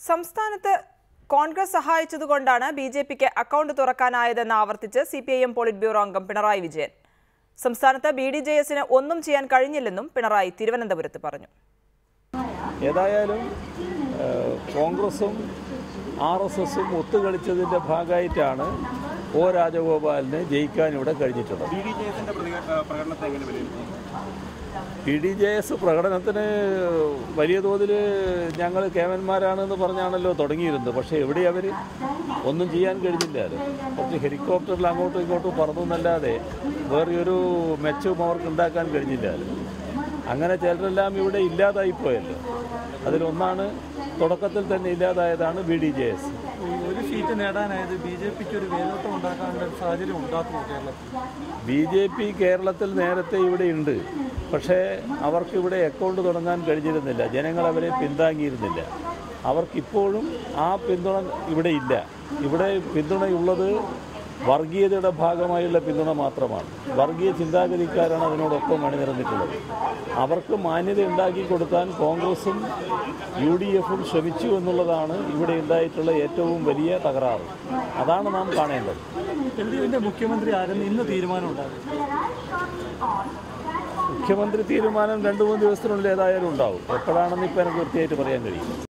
സംസ്ഥാനത്ത് കോൺഗ്രസ് സഹായിച്ചതുകൊണ്ടാണ് B J പിക്ക് അക്കൗണ്ട് തുറക്കാനായതെന്ന് ആവർത്തിച്ച് C P I M politburo അംഗം പിണറായി വിജയൻ സംസ്ഥാനത്ത് ബി ഡി ജെ എസിന് ഒന്നും ചെയ്യാൻ കഴിഞ്ഞില്ലെന്നും പിണറായി തിരുവനന്തപുരത്ത് പറഞ്ഞു ഏതായാലും ഏഹ്, കോൺഗ്രസും ആർ എസ് എസും ഒത്തുകളിച്ചതിൻ്റെ ഭാഗമായിട്ടാണ് ഒ രാജഗോപാലിന് ജയിക്കാൻ ഇവിടെ കഴിഞ്ഞിട്ടുള്ളത് ബി ഡി ജെ എസിന്റെ പ്രകടനത്തെ എങ്ങനെ വിലയിരുത്തും പി ഡി ജെ എസ് പ്രകടനത്തിന് വലിയ തോതിൽ ഞങ്ങൾ കേവന്മാരാണെന്ന് പറഞ്ഞാണല്ലോ തുടങ്ങിയിരുന്നത് പക്ഷേ എവിടെ അവർ ഒന്നും ചെയ്യാൻ കഴിഞ്ഞില്ലല്ലോ കുറച്ച് ഹെലികോപ്റ്ററിൽ അങ്ങോട്ടും ഇങ്ങോട്ടും പറന്നു എന്നല്ലാതെ വേറെ ഒരു മെച്ചവും അവർക്ക് ഉണ്ടാക്കാൻ കഴിഞ്ഞില്ലല്ലോ അങ്ങനെ ചിലരെല്ലാം ഇവിടെ ഇല്ലാതായിപ്പോയല്ലോ അതിലൊന്നാണ് തുടക്കത്തിൽ തന്നെ ഇല്ലാതായതാണ് ബി ഡി ജെ എസ് ഒരു സീറ്റ് നേടാനായത് ബി ജെ പിക്ക് ഒരു വേരോട്ടം ഉണ്ടാക്കാനുള്ള ഒരു സാഹചര്യം ഉണ്ടാക്കുമോ കേരളത്തിൽ ബി ജെ പി കേരളത്തിൽ നേരത്തെ ഇവിടെ ഉണ്ട് പക്ഷേ അവർക്കിവിടെ അക്കൗണ്ട് തുടങ്ങാൻ കഴിഞ്ഞിരുന്നില്ല ജനങ്ങൾ അവരെ പിന്താങ്ങിയിരുന്നില്ല അവർക്കിപ്പോഴും ആ പിന്തുണ ഇവിടെ ഇല്ല ഇവിടെ പിന്തുണയുള്ളത് വർഗീയതയുടെ ഭാഗമായുള്ള പിന്തുണ മാത്രമാണ് വർഗീയ ചിന്താഗതിക്കാരാണ് അതിനോടൊപ്പം അണിനിരന്നിട്ടുള്ളത് അവർക്ക് മാന്യത ഉണ്ടാക്കി കൊടുക്കാൻ കോൺഗ്രസും യു ഡി എഫും ശ്രമിച്ചു എന്നുള്ളതാണ് ഇവിടെ ഉണ്ടായിട്ടുള്ള ഏറ്റവും വലിയ തകരാറ് അതാണ് നാം കാണേണ്ടത് എൽ ഡി എഫിന്റെ മുഖ്യമന്ത്രി ആരെന്ന് ഇന്ന് തീരുമാനം ഉണ്ടാകും മുഖ്യമന്ത്രി തീരുമാനം രണ്ട് മൂന്ന് ദിവസത്തിനുള്ളിൽ ഏതായാലും ഉണ്ടാവും എപ്പോഴാണെന്ന് ഇപ്പം എനിക്ക് കൃത്യമായിട്ട് പറയാൻ കഴിയും